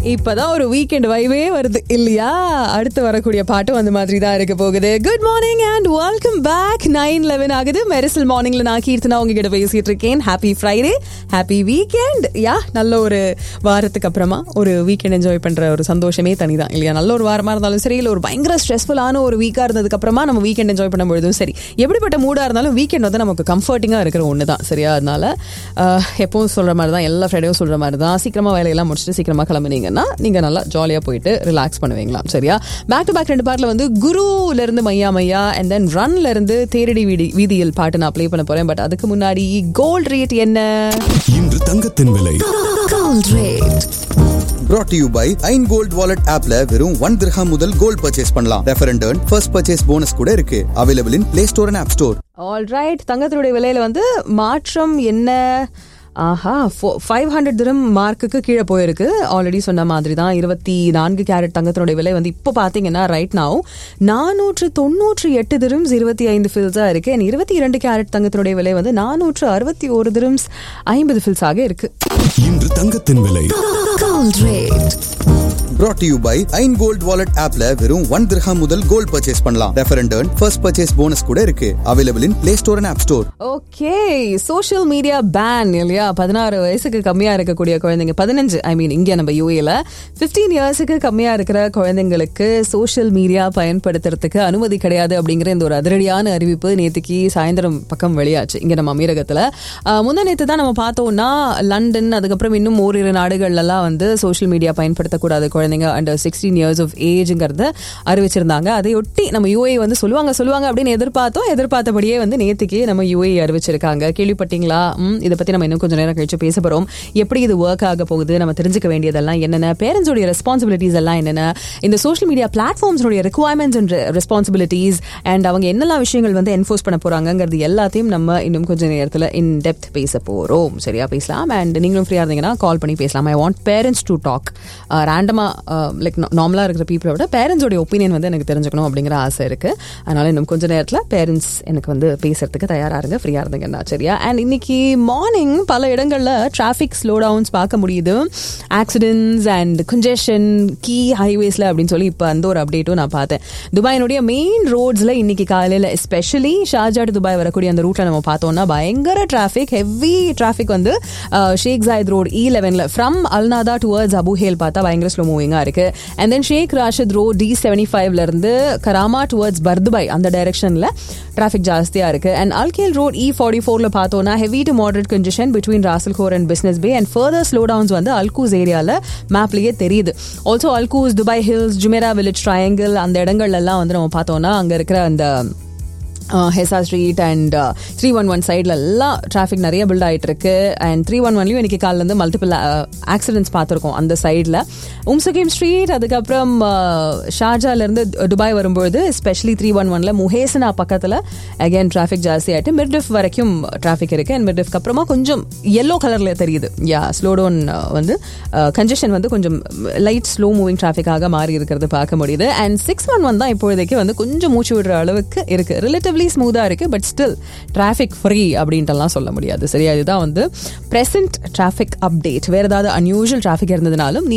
இப்பதான் ஒரு வீக்கெண்ட் வைவே வருது இல்லையா அடுத்து வரக்கூடிய பாட்டும் அந்த மாதிரி தான் இருக்க போகுது good morning and welcome back nine eleven ஆகுது மெரிசல் மார்னிங்ல நான் கீர்த்தனா உங்ககிட்ட பேசிட்டு இருக்கேன் happy Friday happy weekend yeah நல்ல ஒரு வாரத்துக்கு அப்புறமா ஒரு வீக்கெண்ட் என்ஜாய் பண்ற ஒரு சந்தோஷமே தனிதான் இல்லையா நல்ல ஒரு வாரமா இருந்தாலும் சரி இல்லை ஒரு பயங்கர ஸ்ட்ரெஸ்ஃபுல்லான ஒரு வீக்கா இருந்ததுக்கு அப்புறமா நம்ம வீக்கெண்ட் என்ஜாய் பண்ணும்பொழுதும் சரி எப்படிப்பட்ட மூடா இருந்தாலும் வீக்கெண்ட் வந்து நமக்கு கம்ஃபர்டிங்கா இருக்கிற ஒன்று தான் சரியா அதனால ஆஹ், எப்பவும் சொல்ற மாதிரி தான் எல்லா ஃப்ரைடேவும் சொல்ற மாதிரி தான் சீக்கிரமா வேலையெல்லாம் முடிச்சுட்டு சீக்கிரமா கிளம்புனீங்கன்னா நீங்க நல்லா ஜாலியா போயிட்டு ரிலாக்ஸ் பண்ணுவீங்களாம் சரியா பேக் டு பேக் ரெண்டு பாட்டில் வந்து குருல இருந்து மையா மையா அண்ட் தென் ரன்ல இருந்து தேரடி வீதி வீதியில் பாட்டு நான் ப்ளே பண்ண போறேன் பட் அதுக்கு முன்னாடி கோல்ட் ரேட் என்ன இன்று தங்கத்தின் விலை gold rate brought to you by Ain gold wallet ஆப்ல வெறும் ஒன் திரஹாம் முதல் கோல்ட் பர்ச்சேஸ் பண்ணலாம் refer and earn first purchase bonus கூட இருக்கு available in play store and app store alright தங்கத்தினுடைய விலையில வந்து மாற்றம் என்ன ஆஹா ஃபைவ் ஹண்ட்ரட் திரம் மார்க்குக்கு கீழே போயிருக்கு ஆல்ரெடி சொன்ன மாதிரி தான் இருபத்தி நான்கு கேரட் தங்கத்தினுடைய விலை வந்து இப்போ பார்த்தீங்கன்னா ரைட் now நானூற்று தொண்ணூற்று எட்டு திரம்ஸ் இருபத்தி ஐந்து ஃபில்ஸாக இருக்கு and இருபத்தி இரண்டு கேரட் தங்கத்தினுடைய விலை வந்து நானூற்று அறுபத்தி ஒரு திரம்ஸ் ஐம்பது ஃபில்ஸாக இருக்கு இன்று தங்கத்தின் விலை brought to you by Ain gold wallet ஆப்ல வெறும் ஒன் திரஹாம் முதல் கோல்ட் பர்ச்சேஸ் பண்ணலாம் refer and earn first purchase bonus கூட இருக்கு available in play store and app store okay social media ban இல்லையா பதினாறு வயசுக்கு கம்மியா இருக்கக்கூடிய குழந்தைங்க பதினஞ்சு ஐ மீன் இங்க நம்ம யூஏல 15 இயர்ஸுக்கு கம்மியா இருக்கிற குழந்தைங்களுக்கு சோஷியல் மீடியா பயன்படுத்துறதுக்கு அனுமதி கிடையாது அப்படிங்கிற இந்த ஒரு அதிரடியான அறிவிப்பு நேத்துக்கு சாயந்தரம் பக்கம் வெளியாச்சு இங்க நம்ம அமீரகத்துல ஆஹ், முந்தா நேத்து தான் நம்ம பார்த்தோம்னா லண்டன் அதுக்கப்புறம் இன்னும் ஓரிரு நாடுகள்ல எல்லாம் வந்து சோஷியல் மீடியா பயன்படுத்தக்கூடாது குழந்தைங்க அண்டர் சிக்ஸ்டீன் இயர்ஸ் ஆஃப் ஏஜ்ங்கிறத அறிவிச்சிருந்தாங்க அதையொட்டி நம்ம யூஏ வந்து சொல்லுவாங்க சொல்லுவாங்க அப்படின்னு எதிர்பார்த்தோம் எதிர்பார்த்தபடியே வந்து நேத்துக்கே நம்ம யூஏ அறிவிச்சிருக்காங்க கேள்விப்பட்டீங்களா ம், இதை பத்தி நம்ம இன்னும் கொஞ்சம் நேரம் கழிச்சு பேச போறோம் எப்படி இது ஒர்க் ஆக போகுது நம்ம தெரிஞ்சுக்க வேண்டியதெல்லாம் என்னென்ன பேரண்ட்ஸோடைய ரெஸ்பான்சிபிலிட்டிஸ் எல்லாம் என்னென்ன இந்த சோஷியல் மீடியா பிளாட்ஃபார்ம்ஸோடைய ரெக்குவயர்மெண்ட்ஸ் அண்ட் ரெஸ்பான்சிபிலிட்டிஸ் அண்ட் அவங்க என்னெல்லாம் விஷயங்கள் வந்து என்ஃபோர்ஸ் பண்ண போறாங்கங்கிறது எல்லாத்தையும் நம்ம இன்னும் கொஞ்சம் நேரத்தில் இன் டெப்த் பேச போறோம் சரியா பேசலாம் அண்ட் நீங்களும் ஃப்ரீயா இருந்தீங்கன்னா கால் பண்ணி பேசலாம் I want parents to talk ரேண்டமா லைக் நார்மலா இருக்கிற பீப்புளை விட பேரண்ட்ஸோட ஒப்பீனியன் வந்து எனக்கு தெரிஞ்சுக்கணும் அப்படிங்கிற ஆசை இருக்கு அதனால இன்னும் கொஞ்ச நேரத்தில் பேரண்ட்ஸ் எனக்கு வந்து பேசுறதுக்கு தயாரா இருங்க ஃப்ரீயா இருந்தீங்கன்னா சரியா அண்ட் இன்னைக்கு மார்னிங் பல இடங்கள்ல டிராஃபிக் ஸ்லோ டவுன்ஸ் பார்க்க முடியுது ஆக்சிடென்ட்ஸ் அண்ட் congestion கீ ஹைவேஸ்ல அப்படின்னு சொல்லி இப்போ அந்த ஒரு அப்டேட்டும் நான் பார்த்தேன் துபாயினுடைய மெயின் ரோட்ஸ்ல இன்னைக்கு காலையில எஸ்பெஷலி ஷார்ஜா to துபாய் வரக்கூடிய அந்த ரூட்ல நம்ம பார்த்தோம்னா பயங்கர டிராஃபிக் ஹெவி டிராஃபிக் வந்து ஷேக் ஜாயத் ரோட் இ லெவன்ல from Al Nahda towards Abu Hail பார்த்தா பயங்கர ஸ்லோ மூவிங்கா இருக்கு and then Sheikh Rashid road D seventy ஃபைவ்ல இருந்து கராமா டுவர்ட்ஸ் பர்துபாய் அந்த டைரக்ஷன்ல டிராஃபிக் ஜாஸ்தியா இருக்கு and Al Khail road E forty ஃபோர்ல பார்த்தோம்னா heavy to moderate congestion between Ras Al Khor and business bay and further slow downs வந்து அல்கூஸ் ஏரியால மேப்லயே தெரியுது also Al Quoz Dubai hills Jumeirah village triangle அந்த இடங்கள்ல எல்லாம் வந்து நம்ம பார்த்தோம்னா அங்க இருக்கிற அந்த Hessa street and three one one சைடில் எல்லாம் டிராஃபிக் நிறைய பில்ட் ஆகிட்டு இருக்கு அண்ட் த்ரீ ஒன் ஒன்லையும் இன்னைக்கு காலில் இருந்து மல்டிபிள் ஆக்சிடென்ட்ஸ் பார்த்துருக்கோம் அந்த சைடில் உம்சகீம் ஸ்ட்ரீட் அதுக்கப்புறம் ஷார்ஜாலேருந்து துபாய் வரும்பொழுது எஸ்பெஷலி த்ரீ ஒன் ஒன்ல முஹேசனா பக்கத்தில் அகைன் டிராஃபிக் ஜாஸ்தி ஆகிட்டு மிர்டிஃப் வரைக்கும் டிராஃபிக் இருக்கு அண்ட் மிர்டிஃப்க்கு அப்புறமா கொஞ்சம் எல்லோ கலரில் தெரியுது யா ஸ்லோ டவுன் வந்து கன்ஜெஷன் வந்து கொஞ்சம் லைட் ஸ்லோ மூவிங் டிராஃபிக்காக மாறி இருக்கிறது பார்க்க முடியுது அண்ட் சிக்ஸ் ஒன் ஒன் தான் இப்போதைக்கு வந்து கொஞ்சம் மூச்சு விடுற அளவுக்கு இருக்கு ரிலேட்டிவ்லி ஸ்மூதா இருக்கு பட் ஸ்டில் டிராஃபிக் ஃப்ரீ அப்படின்ட்டுலாம் சொல்ல முடியாது சரியா இதுதான் வந்து பிரசன்ட் டிராஃபிக் அப்டேட் வேற ஏதாவது அன்யூஷுவல் டிராஃபிக் இருந்ததுனாலும் நீ